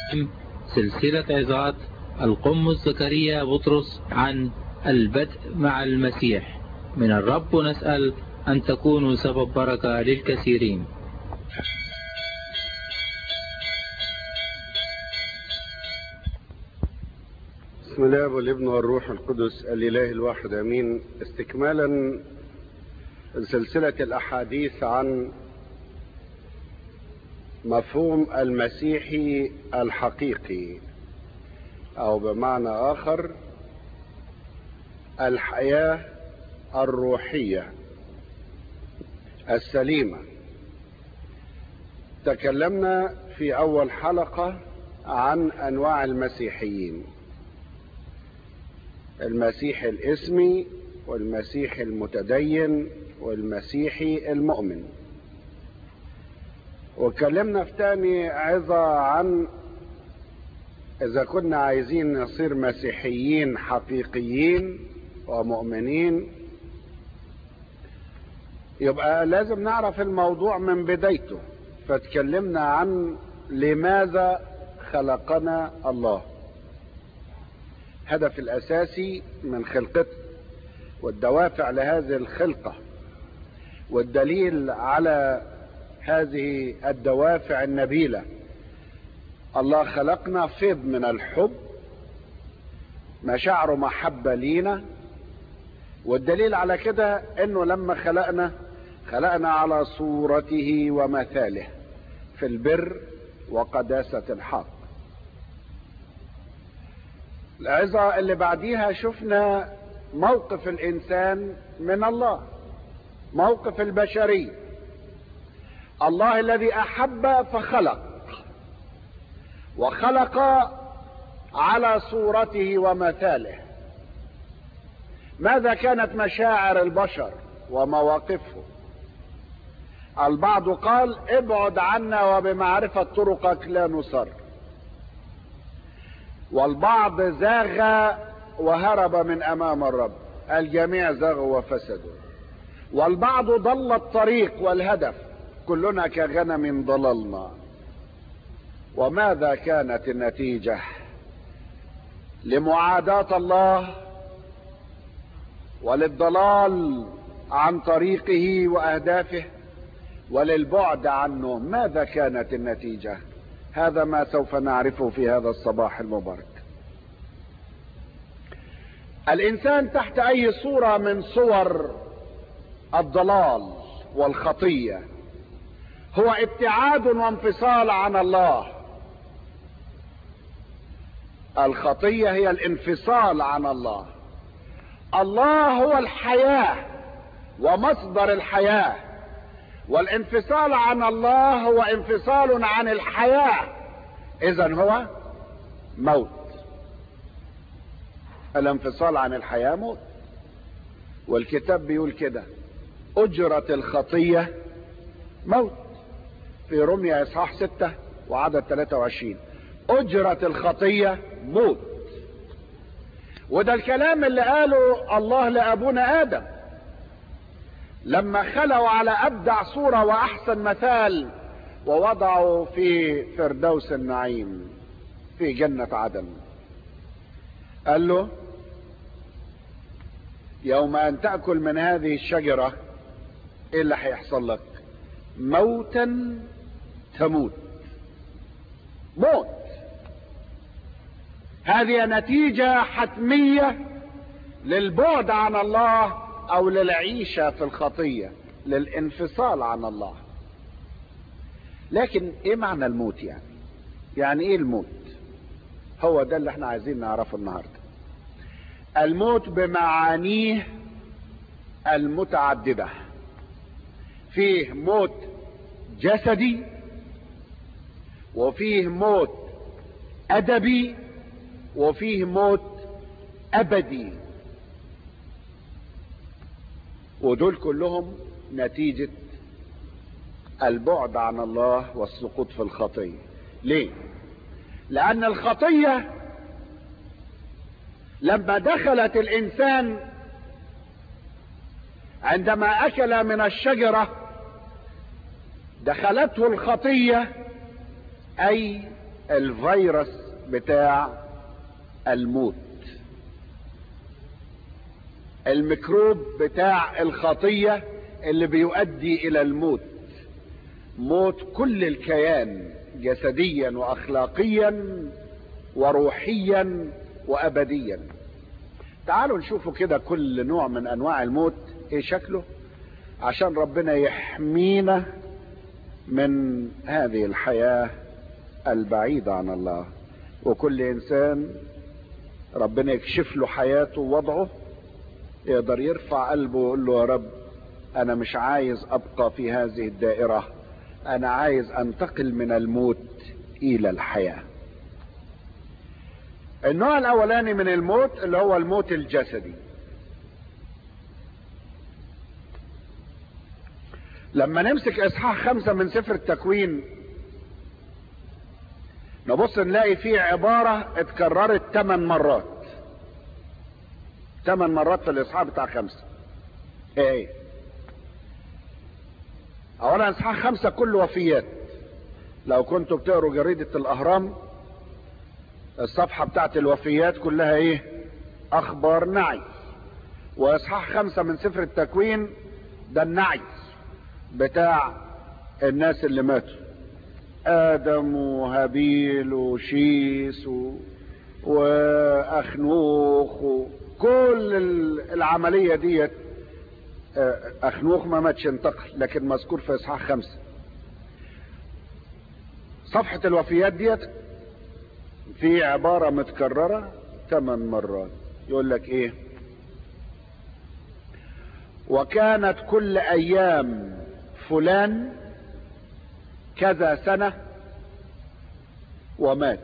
سلسلة عظات القمص زكريا بطرس عن البدء مع المسيح من الرب نسأل أن تكونوا سبب بركة للكثيرين بسم الله والابن والروح القدس الإله الواحد أمين استكمالا سلسلة الأحاديث عن مفهوم المسيحي الحقيقي أو بمعنى آخر الحياة الروحية السليمة تكلمنا في أول حلقة عن أنواع المسيحيين المسيحي الاسمي والمسيحي المتدين والمسيحي المؤمن وكلمنا في تاني عظة عن إذا كنا عايزين نصير مسيحيين حقيقيين ومؤمنين يبقى لازم نعرف الموضوع من بدايته فتكلمنا عن لماذا خلقنا الله الهدف الأساسي من خلقته والدوافع لهذه الخلقة والدليل على هذه الدوافع النبيلة الله خلقنا فيض من الحب مشاعره محبة لينا والدليل على كده انه لما خلقنا خلقنا على صورته ومثاله في البر وقداسة الحق العظة اللي بعديها شفنا موقف الانسان من الله موقف البشرية الله الذي احب فخلق وخلق على صورته ومثاله ماذا كانت مشاعر البشر ومواقفهم البعض قال ابعد عنا وبمعرفة طرقك لا نصر والبعض زاغ وهرب من امام الرب الجميع زاغوا وفسدوا والبعض ضل الطريق والهدف كلنا كغنم ضللنا وماذا كانت النتيجة لمعاداة الله وللضلال عن طريقه واهدافه وللبعد عنه ماذا كانت النتيجة هذا ما سوف نعرفه في هذا الصباح المبارك الانسان تحت اي صورة من صور الضلال والخطية هو ابتعاد وانفصال عن الله الخطية هي الانفصال عن الله الله هو الحياة ومصدر الحياة والانفصال عن الله هو انفصال عن الحياة اذا هو موت الانفصال عن الحياة موت والكتاب بيقول كده اجرة الخطية موت في رمية اصحاح ستة وعدد 23 اجرة الخطية موت وده الكلام اللي قاله الله لابونا ادم لما خلوا على ابدع صورة واحسن مثال ووضعوا في فردوس النعيم في جنة عدن قال له يوم ان تأكل من هذه الشجرة ايه اللي هيحصل لك موتا تموت موت هذه نتيجة حتمية للبعد عن الله او للعيشة في الخطية للانفصال عن الله لكن ايه معنى الموت يعني يعني ايه الموت هو ده اللي احنا عايزين نعرفه النهاردة الموت بمعانيه المتعددة فيه موت جسدي وفيه موت ادبي وفيه موت ابدي ودول كلهم نتيجة البعد عن الله والسقوط في الخطية ليه لان الخطية لما دخلت الانسان عندما اكل من الشجرة دخلته الخطية اي الفيروس بتاع الموت الميكروب بتاع الخطية اللي بيؤدي الى الموت موت كل الكيان جسديا واخلاقيا وروحيا وابديا تعالوا نشوفوا كده كل نوع من انواع الموت ايه شكله عشان ربنا يحمينا من هذه الحياة البعيدة عن الله وكل انسان ربنا يكشف له حياته ووضعه يقدر يرفع قلبه ويقول له يا رب انا مش عايز ابقى في هذه الدائرة انا عايز انتقل من الموت الى الحياة النوع الاولاني من الموت اللي هو الموت الجسدي لما نمسك اصحاح خمسة من سفر التكوين نبص نلاقي فيه عبارة اتكررت ثمان مرات ثمان مرات في الاصحاح بتاع خمسة ايه اولا اصحاح خمسة كل وفيات لو كنتوا بتقروا جريدة الاهرام الصفحة بتاعت الوفيات كلها ايه اخبار نعي واصحاح خمسة من سفر التكوين ده النعي بتاع الناس اللي ماتوا ادم وهابيل وشيس و... واخنوخ وكل العملية ديت اخنوخ ما ماتش انتقل لكن مذكور في اصحاح خمسة صفحة الوفيات ديت في عبارة متكررة ثمان مرات يقول لك ايه وكانت كل ايام فلان كذا سنة ومات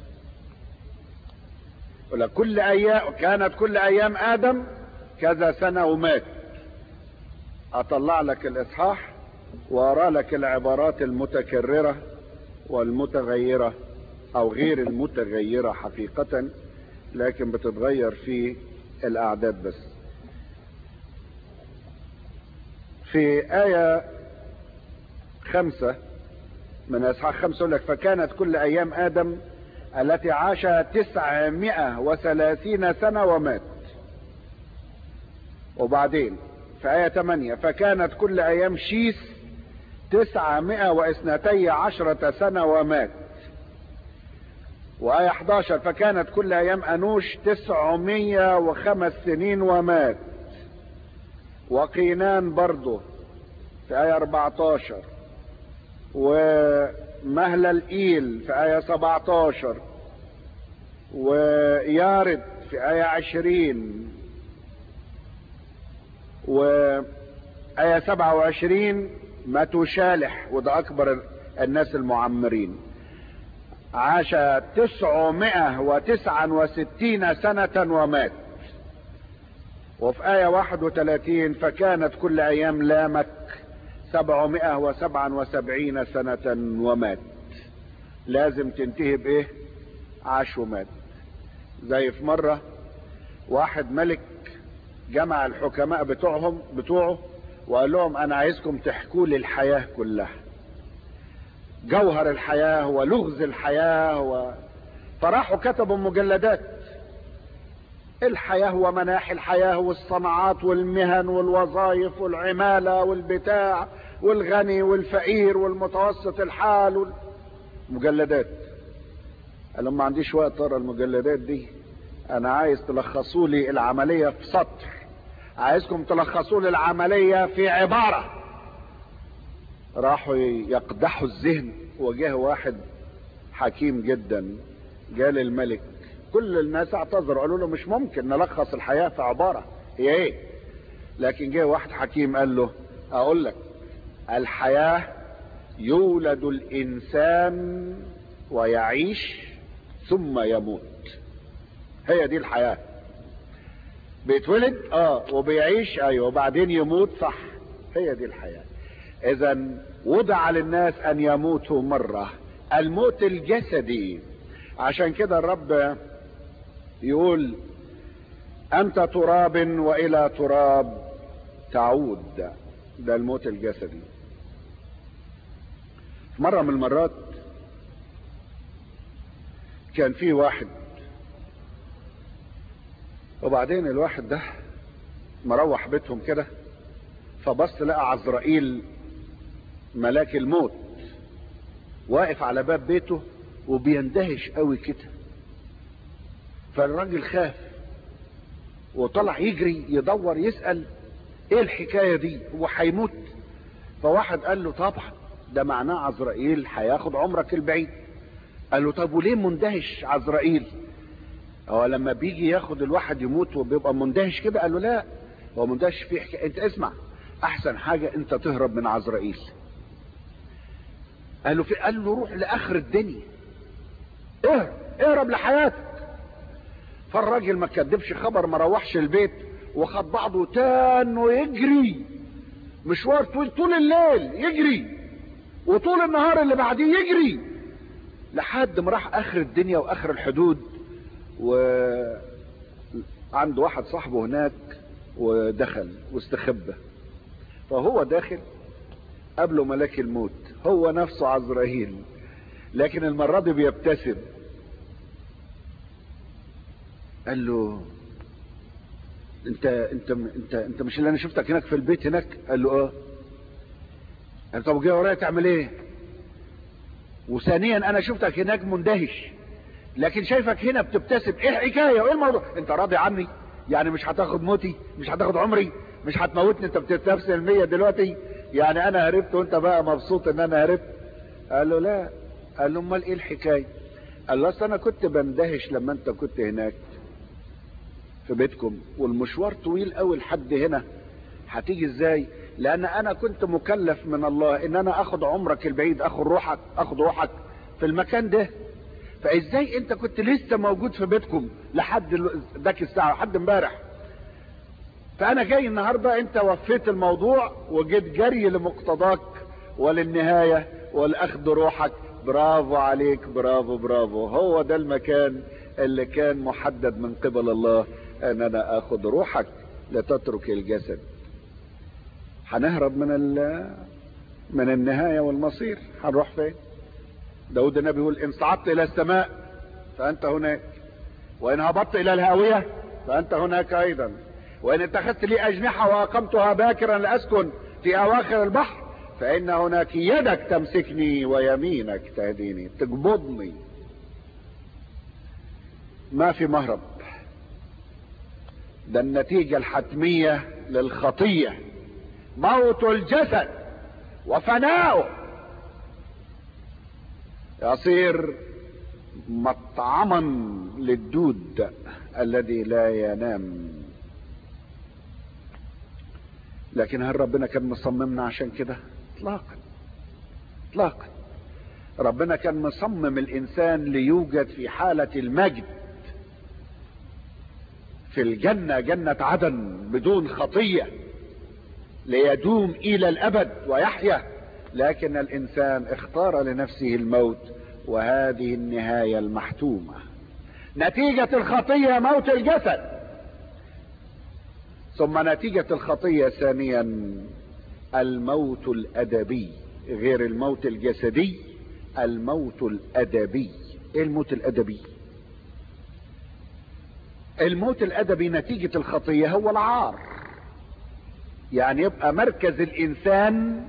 يقول لك كل ايام كانت كل ايام ادم كذا سنة ومات اطلع لك الاصحاح وارى لك العبارات المتكررة والمتغيرة او غير المتغيرة حقيقة لكن بتتغير في الاعداد بس في آية خمسة من اصحاح خمسة يقول لك فكانت كل ايام ادم التي عاش تسعمائة وثلاثين سنة ومات وبعدين في آية 8 فكانت كل أيام شيس تسعمائة واثنتي عشرة سنة ومات وآية 11 فكانت كل أيام أنوش تسعمية وخمس سنين ومات وقينان برضه في آية 14 ومهلل إيل في آية 17 ويارد في آية 20 وآية 27 ماتوا شالح وده أكبر الناس المعمرين عاش تسعمائة وتسعا وستين سنة ومات وفي آية 31 فكانت كل أيام لامك سبعمائة وسبعا وسبعين سنة ومات لازم تنتهي بإيه عاش ومات زي في مرة واحد ملك جمع الحكماء بتوعهم بتوعه وقال لهم انا عايزكم تحكوا لي الحياة كلها جوهر الحياة ولغز الحياة و... فراحوا كتبوا مجلدات الحياة ومناحي الحياة والصناعات والمهن والوظائف والعمالة والبتاع والغني والفقير والمتوسط الحال مجلدات قال لهم ما عنديش وقت اقرا المجلدات دي انا عايز تلخصوا لي العملية في سطر عايزكم تلخصوا لي العملية في عبارة راحوا يقدحوا الذهن وجه واحد حكيم جدا جال الملك كل الناس اعتذروا قالوا له مش ممكن نلخص الحياة في عبارة هي ايه لكن جه واحد حكيم قال له اقول لك الحياة يولد الانسان ويعيش ثم يموت هي دي الحياة بيتولد اه وبيعيش ايوه وبعدين يموت صح هي دي الحياة اذا وضع للناس ان يموتوا مرة الموت الجسدي عشان كده الرب يقول انت تراب والى تراب تعود ده الموت الجسدي مرة من المرات كان في واحد وبعدين الواحد ده مروح بيتهم كده فبص لقى عزرائيل ملاك الموت واقف على باب بيته وبيندهش قوي كده فالراجل خاف وطلع يجري يدور يسأل ايه الحكاية دي هو هيموت فواحد قال له طبعا ده معناه عزرائيل هياخد عمرك البعيد قال له طب وليه مندهش عزرائيل هو لما بيجي ياخد الواحد يموت وبيبقى مندهش كده قال له لا هو مندهش في حكاية انت اسمع احسن حاجة انت تهرب من عزرائيل قال له في قال له روح لاخر الدنيا اهرب اهرب لحياتك فالراجل ما كدبش خبر ما روحش البيت وخد بعضه تان ويجري مشوار طويل طول الليل يجري وطول النهار اللي بعديه يجري لحد ما راح اخر الدنيا واخر الحدود و عنده واحد صاحبه هناك ودخل واستخبى فهو داخل قبله ملاك الموت هو نفسه عزرائيل لكن المرة دي بيبتسم قال له انت انت انت انت مش اللي انا شفتك هناك في البيت هناك قال له اه قال طب جاي ورايا تعمل ايه وثانيا انا شفتك هناك مندهش لكن شايفك هنا بتبتسم ايه الحكايه وايه الموضوع انت راضي عني يعني مش هتاخد موتي مش هتاخد عمري مش هتموتني انت بتتنفس المية دلوقتي يعني انا هربت وانت بقى مبسوط ان انا هربت قال له لا قال له امال ايه الحكايه قال له اصل انا كنت بندهش لما انت كنت هناك في بيتكم والمشوار طويل قوي لحد هنا هتيجي ازاي لان انا كنت مكلف من الله ان انا اخد عمرك البعيد اخد روحك اخد روحك في المكان ده فازاي انت كنت لسه موجود في بيتكم لحد ذاك الساعه لحد امبارح فانا جاي النهارده انت وفيت الموضوع وجيت جري لمقتضاك وللنهايه ولاخذ روحك برافو عليك برافو برافو هو ده المكان اللي كان محدد من قبل الله ان انا اخذ روحك لتترك الجسد هنهرب من من النهاية والمصير هنروح فين داود النبي يقول ان صعدت الى السماء فانت هناك وان هبطت الى الهاوية فانت هناك ايضا وان اتخذت لي اجنحة واقمتها باكرا لاسكن في اواخر البحر فان هناك يدك تمسكني ويمينك تهديني تقبضني ما في مهرب ده النتيجة الحتمية للخطية موت الجسد وفناؤه يصير مطعما للدود الذي لا ينام لكن هل ربنا كان مصممنا عشان كده اطلاقا اطلاقا ربنا كان مصمم الانسان ليوجد في حالة المجد في الجنة جنة عدن بدون خطية ليدوم الى الابد ويحيا لكن الانسان اختار لنفسه الموت وهذه النهاية المحتومة نتيجة الخطية موت الجسد ثم نتيجة الخطية ثانيا الموت الادبي غير الموت الجسدي الموت الادبي ايه الموت الادبي الموت الادبي نتيجة الخطية هو العار يعني يبقى مركز الانسان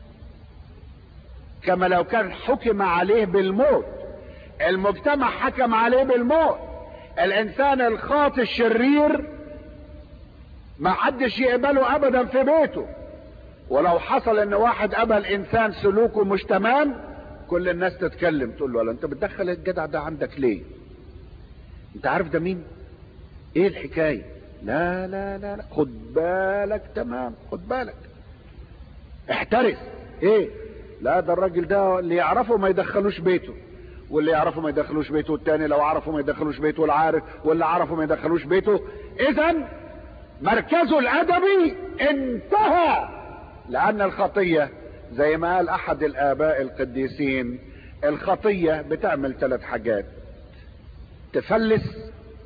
كما لو كان حكم عليه بالموت المجتمع حكم عليه بالموت الانسان الخاطئ الشرير ما حدش يقبله ابدا في بيته ولو حصل ان واحد قبل انسان سلوكه مش تمام كل الناس تتكلم تقول له انت بتدخل الجدع ده عندك ليه انت عارف ده مين ايه الحكايه لا لا لا, لا. خد بالك تمام خد بالك احترس ايه لا ده الراجل ده اللي يعرفه ما يدخلوش بيته واللي يعرفه ما يدخلوش بيته والتاني لو عرفه ما يدخلوش بيته والعارف واللي عرفه ما يدخلوش بيته اذا مركزه الادبي انتهى لان الخطية زي ما قال احد الاباء القديسين الخطية بتعمل ثلاث حاجات تفلس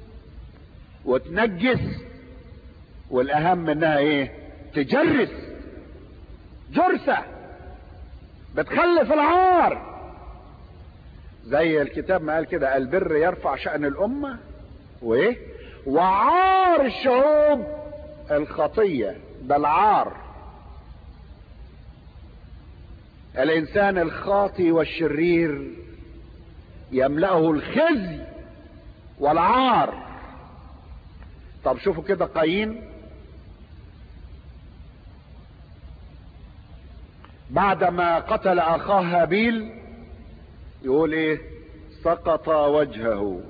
وتنجس والاهم منها ايه تجرس جرسة بتخلف العار زي الكتاب ما قال كده البر يرفع شأن الأمة وإيه وعار الشعوب الخطية ده العار الإنسان الخاطي والشرير يملأه الخزي والعار طب شوفوا كده قايين بعدما قتل اخاه هابيل يقول ايه سقط وجهه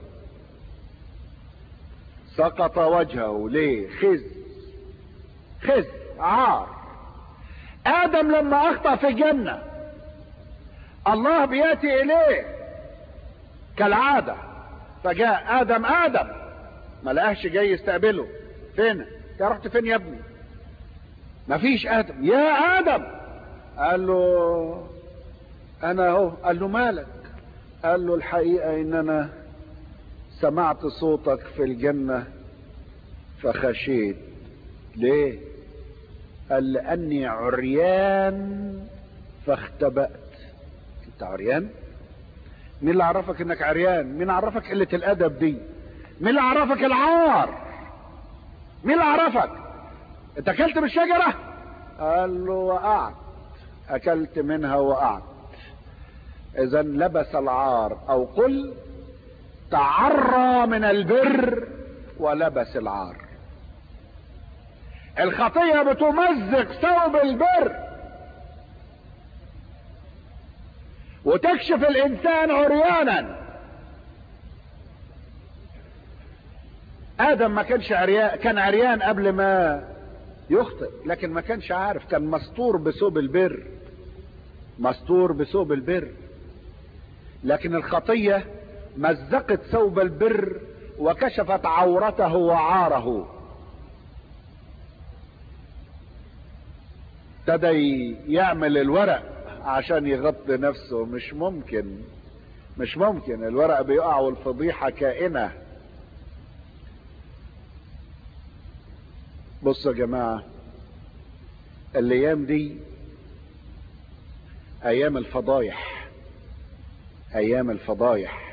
سقط وجهه ليه خز خز عار ادم لما اخطا في الجنه الله بياتي اليه كالعاده فجاء ادم ادم ما لقاش جاي يستقبله فين يا رحت فين يا ابني مفيش ادم يا ادم قال له انا اهو قال له مالك قال له الحقيقه ان انا سمعت صوتك في الجنه فخشيت ليه قال لاني عريان فاختبأت انت عريان مين اللي عرفك انك عريان مين عرفك قله الادب دي مين اللي عرفك العار مين اللي عرفك انت اكلت من الشجره قال له وقعت اكلت منها وقعت اذا لبس العار او قل تعرى من البر ولبس العار الخطيه بتمزق ثوب البر وتكشف الانسان عريانا ادم ما كانش عريان كان عريان قبل ما يخطئ لكن ما كانش عارف كان مستور بثوب البر مستور بثوب البر لكن الخطيه مزقت ثوب البر وكشفت عورته وعاره ابتدى يعمل الورق عشان يغطي نفسه مش ممكن مش ممكن الورق بيقع والفضيحه كائنه بصوا يا جماعة الأيام دي أيام الفضايح أيام الفضايح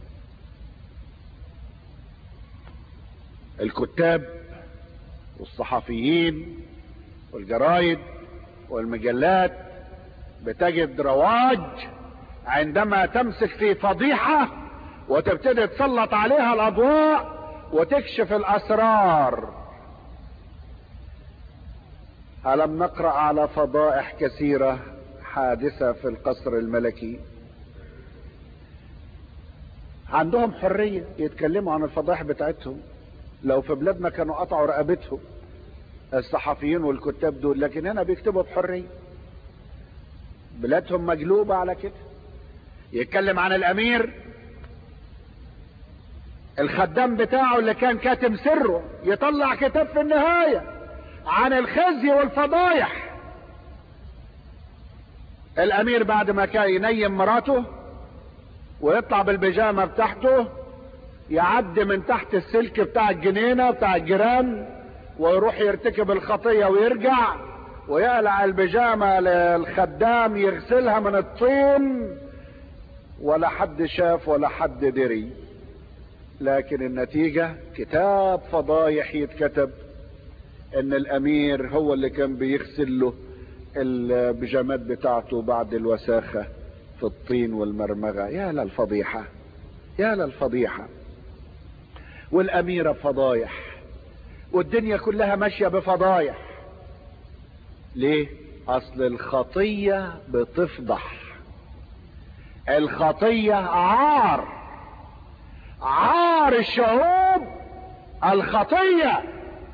الكتاب والصحفيين والجرايد والمجلات بتجد رواج عندما تمسك في فضيحة وتبتدي تسلط عليها الأضواء وتكشف الأسرار ألم نقرأ على فضائح كثيرة حادثة في القصر الملكي عندهم حرية يتكلموا عن الفضائح بتاعتهم لو في بلادنا كانوا قطعوا رقبتهم الصحفيين والكتاب دول لكن هنا بيكتبوا بحرية بلادهم مجلوبة على كده يتكلم عن الأمير الخدام بتاعه اللي كان كاتم سره يطلع كتاب في النهايه عن الخزي والفضايح الامير بعد ما كان ينيم مراته ويطلع بالبيجامه بتاعته يعدي من تحت السلك بتاع الجنينه بتاع الجيران ويروح يرتكب الخطيه ويرجع ويقلع البيجامه للخدام يغسلها من الطين ولا حد شاف ولا حد دري لكن النتيجه كتاب فضايح يتكتب ان الامير هو اللي كان بيغسل له البيجامات بتاعته بعد الوساخة في الطين والمرمغة يا للفضيحة يا للفضيحة والاميرة بفضايح والدنيا كلها ماشية بفضايح ليه اصل الخطية بتفضح الخطية عار عار الشعوب الخطيه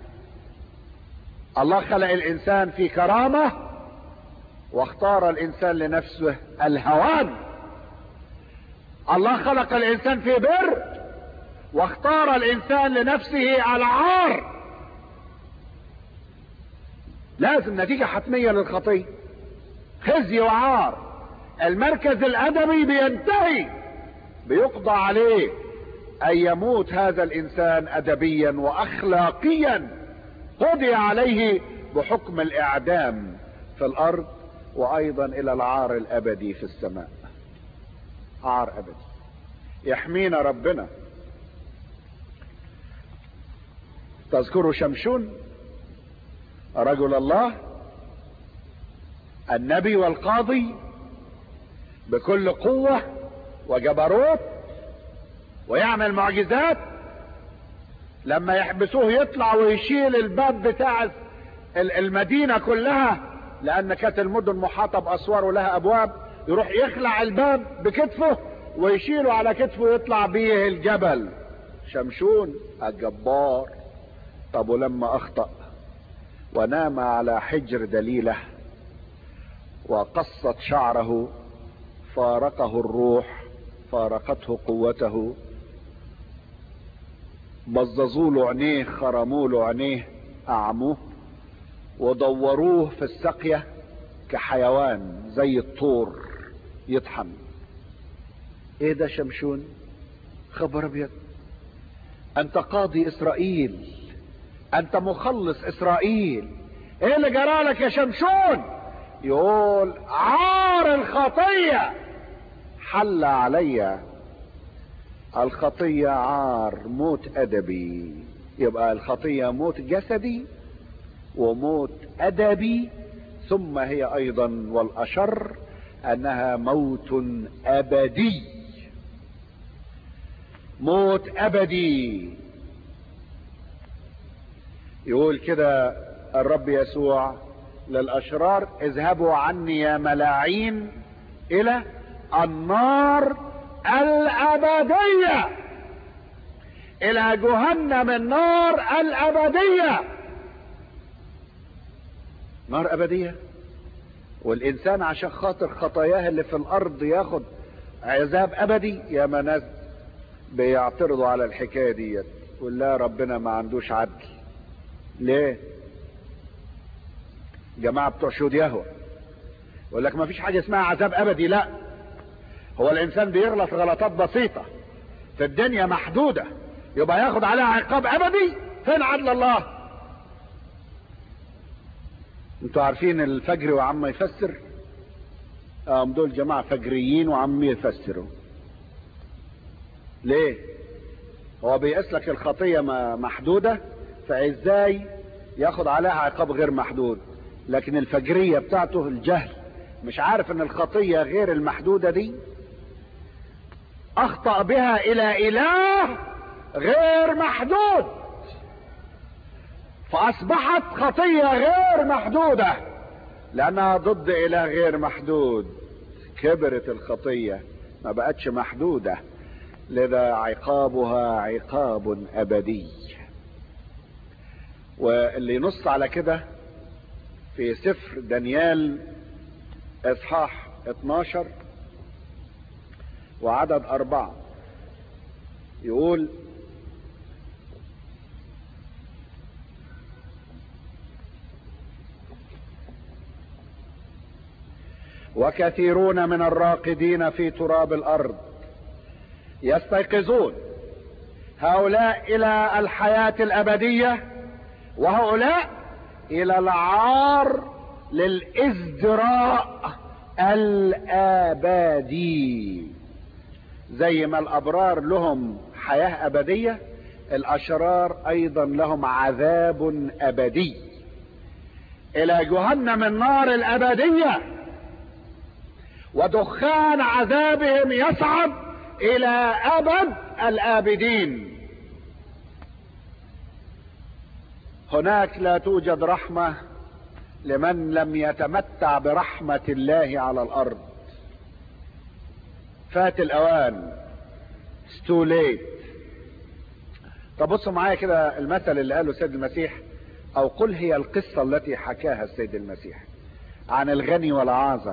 الله خلق الانسان في كرامة واختار الانسان لنفسه الهوان الله خلق الانسان في بر واختار الانسان لنفسه العار لازم نتيجة حتمية للخطية خزي وعار المركز الادبي بينتهي بيقضى عليه ان يموت هذا الانسان ادبيا واخلاقيا قضي عليه بحكم الاعدام في الارض وايضا الى العار الابدي في السماء عار ابدي يحمينا ربنا تذكروا شمشون رجل الله النبي والقاضي بكل قوة وجبروت ويعمل معجزات لما يحبسوه يطلع ويشيل الباب بتاع المدينة كلها لان كانت المدن محاطة باسوار ولها ابواب يروح يخلع الباب بكتفه ويشيله على كتفه ويطلع بيه الجبل شمشون الجبار طب ولما اخطأ ونام على حجر دليله وقصت شعره فارقه الروح فارقته قوته بززوا له عينيه خرموا له عينيه اعموه ودوروه في السقية كحيوان زي الطور يطحن ايه ده شمشون خبر ابيض انت قاضي اسرائيل انت مخلص اسرائيل ايه اللي جرالك يا شمشون يقول عار الخطية حل علي الخطية عار موت ادبي يبقى الخطية موت جسدي وموت ادبي ثم هي ايضا والاشر انها موت ابدي موت ابدي يقول كده الرب يسوع للاشرار اذهبوا عني يا ملاعين الى النار الابديه الى جهنم النار الابديه نار ابديه والانسان عشان خاطر خطاياه اللي في الارض ياخد عذاب ابدي يا ما ناس بيعترضوا على الحكايه ديت يقول لا ربنا ما عندوش عدل ليه جماعه بتوع شهود يهوى يقول لك ما فيش حاجه اسمها عذاب ابدي لا هو الانسان بيغلط غلطات بسيطه في الدنيا محدوده يبقى ياخد عليها عقاب ابدي فين عدل الله انتوا عارفين الفجر وعم يفسر ام دول جماعة فجريين وعم يفسروا ليه هو بيقيس لك الخطية محدودة فازاي ياخد عليها عقاب غير محدود لكن الفجرية بتاعته الجهل مش عارف ان الخطية غير المحدودة دي اخطأ بها الى اله غير محدود فاصبحت خطية غير محدودة لانها ضد اله غير محدود كبرت الخطية ما بقتش محدودة لذا عقابها عقاب ابدي واللي ينص على كده في سفر دانيال اصحاح 12 وعدد اربعة يقول وكثيرون من الراقدين في تراب الارض يستيقظون هؤلاء الى الحياة الابدية وهؤلاء الى العار للازدراء الابدي زي ما الابرار لهم حياة ابدية الاشرار ايضا لهم عذاب ابدي الى جهنم النار الابديه ودخان عذابهم يصعد الى ابد الابدين هناك لا توجد رحمه لمن لم يتمتع برحمه الله على الارض فات الاوان ستو ليت طب بصوا معايا كده المثل اللي قاله السيد المسيح او قل هي القصه التي حكاها السيد المسيح عن الغني والعازر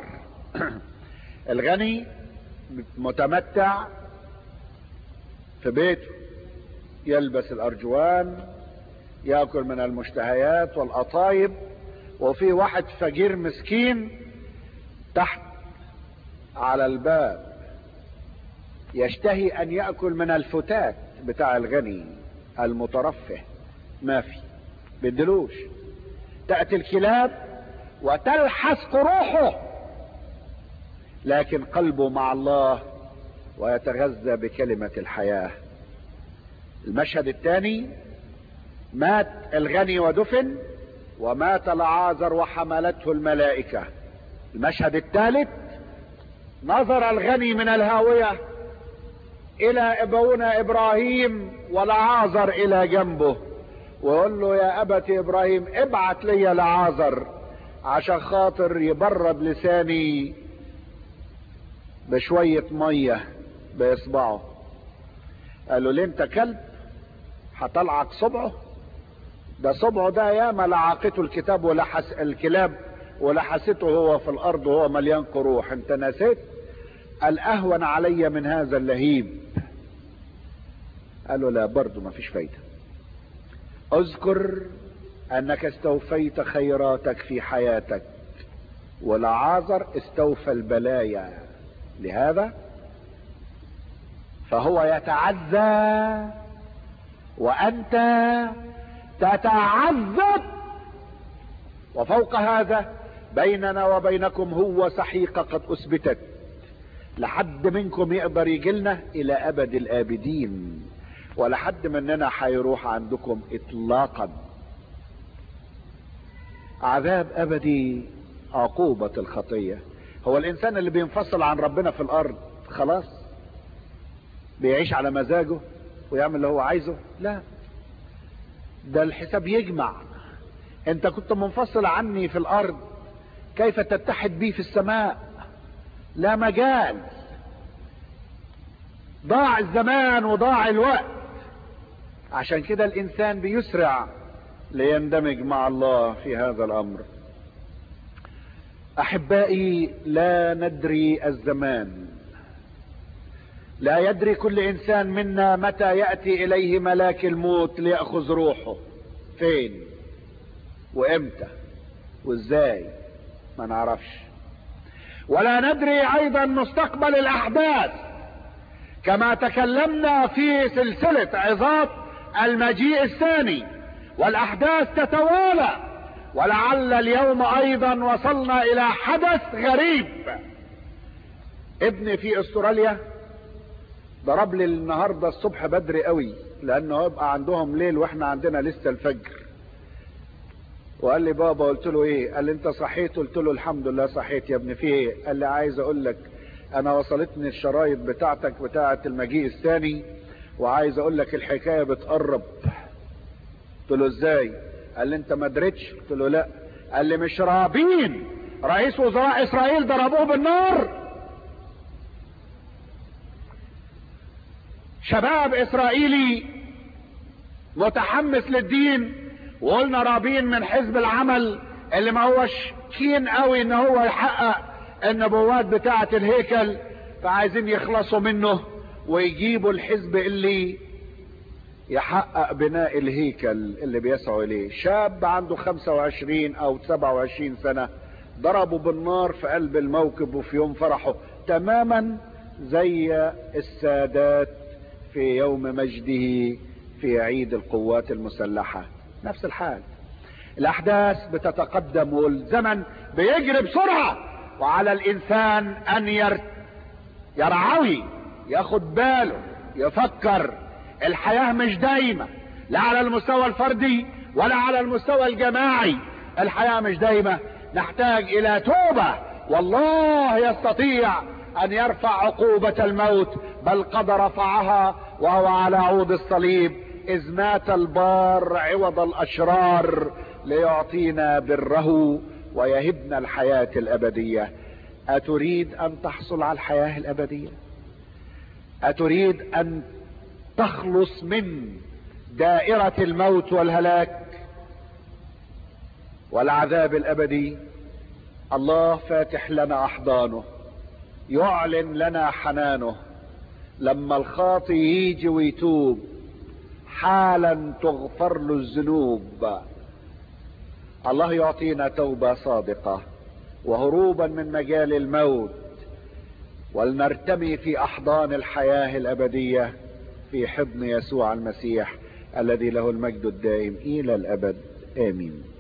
الغني متمتع في بيته يلبس الارجوان ياكل من المشتهيات والقطايب وفي واحد فقير مسكين تحت على الباب يشتهي ان ياكل من الفتات بتاع الغني المترفه ما في بدلوش تاتي الكلاب وتلحس قروحه لكن قلبه مع الله ويتغذى بكلمة الحياة المشهد الثاني مات الغني ودفن ومات العازر وحملته الملائكة المشهد الثالث نظر الغني من الهاوية الى ابونا ابراهيم والعازر الى جنبه ويقول له يا ابت ابراهيم ابعت لي لعازر عشان خاطر يبرد لساني بشوية مية باصبعه قال له ليه انت كلب هطلعك صبعه ده صبعه ده ياما لعقته الكتاب ولحس الكلاب ولحسته هو في الارض وهو مليان قروح انت نسيت الاهون علي من هذا اللهيب قال له لا برضه ما فيش فايدة اذكر انك استوفيت خيراتك في حياتك والعازر استوفى البلايا لهذا فهو يتعزى وانت تتعذب وفوق هذا بيننا وبينكم هو سحيقة قد اثبتت لحد منكم يقدر يجيلنا الى ابد الابدين ولا حد مننا هيروح عندكم اطلاقا عذاب ابدي عقوبة الخطية هو الانسان اللي بينفصل عن ربنا في الارض خلاص بيعيش على مزاجه ويعمل اللي هو عايزه لا ده الحساب يجمع انت كنت منفصل عني في الارض كيف تتحد بي في السماء لا مجال ضاع الزمان وضاع الوقت عشان كده الانسان بيسرع ليندمج مع الله في هذا الامر احبائي لا ندري الزمان لا يدري كل انسان منا متى ياتي اليه ملاك الموت لياخذ روحه فين وامتى وازاي ما نعرفش ولا ندري ايضا مستقبل الاحداث كما تكلمنا في سلسلة عظات المجيء الثاني والاحداث تتوالى ولعل اليوم ايضا وصلنا الى حدث غريب ابني في استراليا ضرب لي النهاردة الصبح بدري قوي لانه يبقى عندهم ليل واحنا عندنا لسه الفجر وقال لي بابا قلت له ايه قال لي انت صحيت قلت له الحمد لله صحيت يا ابني في ايه قال لي عايز اقول لك انا وصلتني الشرايط بتاعتك بتاعة المجيء الثاني وعايز اقول لك الحكاية بتقرب قلت له ازاي قال لي انت ما دريتش قلت له لا قال لي مش رابين رئيس وزراء اسرائيل ضربوه بالنار شباب اسرائيلي متحمس للدين وقلنا رابين من حزب العمل اللي ما هوش كين قوي ان هو يحقق النبوات بتاعة الهيكل فعايزين يخلصوا منه ويجيبوا الحزب اللي يحقق بناء الهيكل اللي بيسعوا اليه شاب عنده 25 او 27 سنة ضربوا بالنار في قلب الموكب وفي يوم فرحه تماما زي السادات في يوم مجده في عيد القوات المسلحة نفس الحال الاحداث بتتقدم والزمن بيجري بسرعة وعلى الانسان ان ير... يرعوي ياخد باله يفكر الحياة مش دايمة لا على المستوى الفردي ولا على المستوى الجماعي الحياة مش دايمة نحتاج الى توبة والله يستطيع ان يرفع عقوبة الموت بل قد رفعها وهو على عود الصليب اذ مات البار عوض الاشرار ليعطينا بره ويهبنا الحياة الابدية اتريد ان تحصل على الحياة الابدية اتريد ان تخلص من دائرة الموت والهلاك والعذاب الابدي الله فاتح لنا احضانه يعلن لنا حنانه لما الخاطي يجي ويتوب حالا تغفر له الذنوب الله يعطينا توبة صادقة وهروبا من مجال الموت ولنرتمي في احضان الحياة الابدية في حضن يسوع المسيح الذي له المجد الدائم الى الابد امين